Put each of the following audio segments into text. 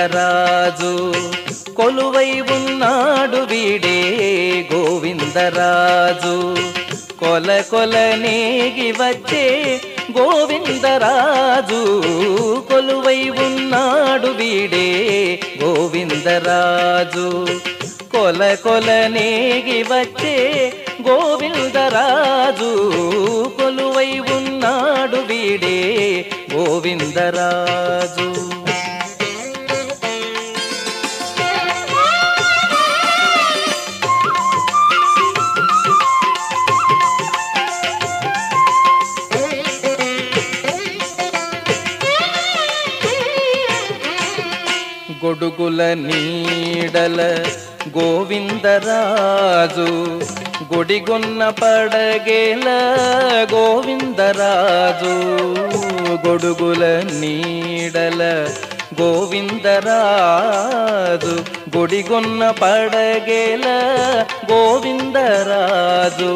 గోవిందరాజు కొలువై ఉన్నాడు వీడే గోవిందరాజు కొల కొల నేగి వచ్చే గోవిందరాజు కొలువై ఉన్నాడు వీడే గోవిందరాజు కొల కొల నేగి వచ్చే గోవిందరాజు కొలువై ఉన్నాడు వీడే గోవిందరాజు గొడుగుల నీడల గోవిందరాజు గుడిగొన్న పడగేల గోవిందరాజు గొడుగుల నీడల గోవిందరాజు గుడిగొన్న పడగేల గోవిందరాజు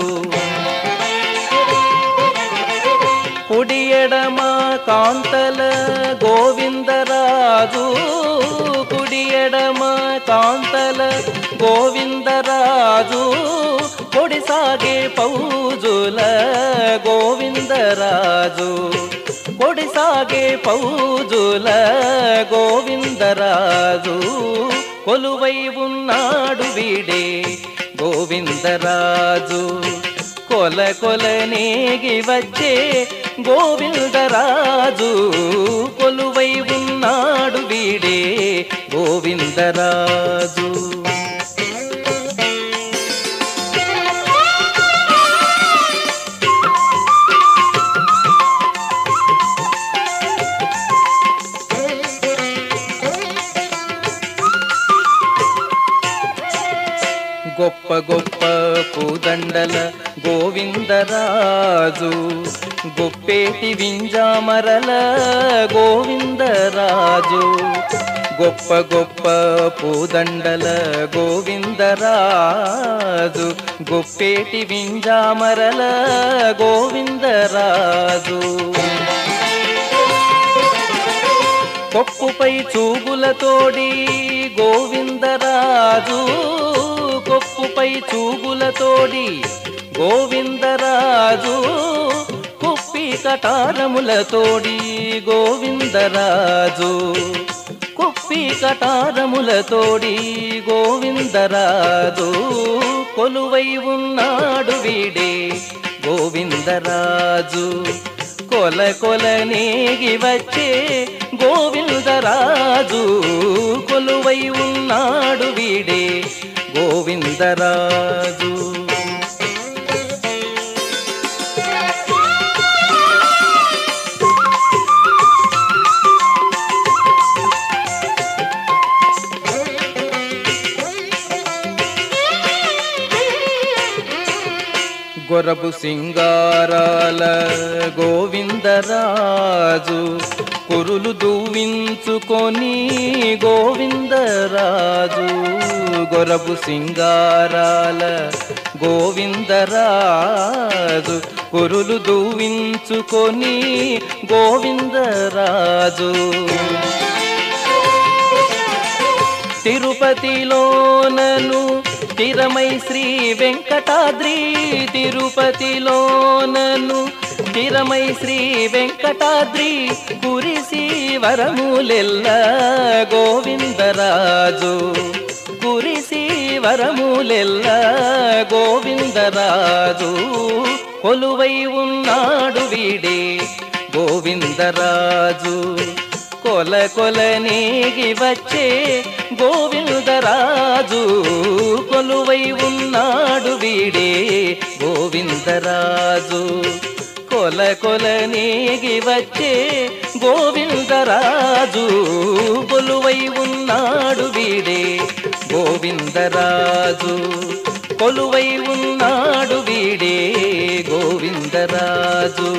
కుడి ఎడమ కాంతల గోవిందరాజు కుడి ఎడమ కాంతల గోవిందరాజు పొడి సాగే పౌజుల గోవిందరాజు పొడి సాగే పౌజుల గోవిందరాజు కొలువై ఉన్నాడు వీడే గోవిందరాజు కొల కొల నేగి వచ్చే గోవిందరాజు కొలువై ఉన్నాడు వీడే గోవిందరాజు గొప్ప గొప్ప పూదండల గోవిందరాజు గొప్పేటి వింజామరల గోవిందరాజు గొప్ప గొప్ప పూదండల గోవిందరాజు గొప్పేటి వింజామరల గోవిందరాజు కొప్పుపై చూగులతోడి గోవిందరాజు కొప్పుపై చూగులతోడి గోవిందరాజు కుప్పి కటారములతోడి గోవిందరాజు కుప్పి కటారములతోడి గోవిందరాజు కొలువై ఉన్నాడు వీడే గోవిందరాజు కొల కొల నేగి వచ్చే గోవిందరాజు కొలువై ఉన్నాడు వీడే గోవిందరాజు గొరబు సింగారాల గోవిందరాజు కురులు దువ్వించుకొని గోవిందరాజు గొరబు సింగారాల గోవిందరాజు కురులు దువ్వించుకొని గోవిందరాజు తిరుపతిలోనను తిరమై శ్రీ వెంకటాద్రి తిరుపతిలోనను తిరమై శ్రీ వెంకటాద్రి కురిసి వరములెల్ల గోవిందరాజు కురిసి వరములెల్ల గోవిందరాజు కొలువై ఉన్నాడు వీడే గోవిందరాజు కొల కొల నేగి వచ్చే గోవిందరాజు కొలువై ఉన్నాడు వీడే గోవిందరాజు కొల కొల నేగి వచ్చే గోవిందరాజు కొలువై ఉన్నాడు వీడే గోవిందరాజు కొలువై ఉన్నాడు వీడే గోవిందరాజు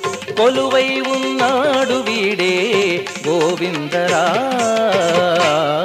కొలువై ఉన్నాడు వీడే గోవిందరాజు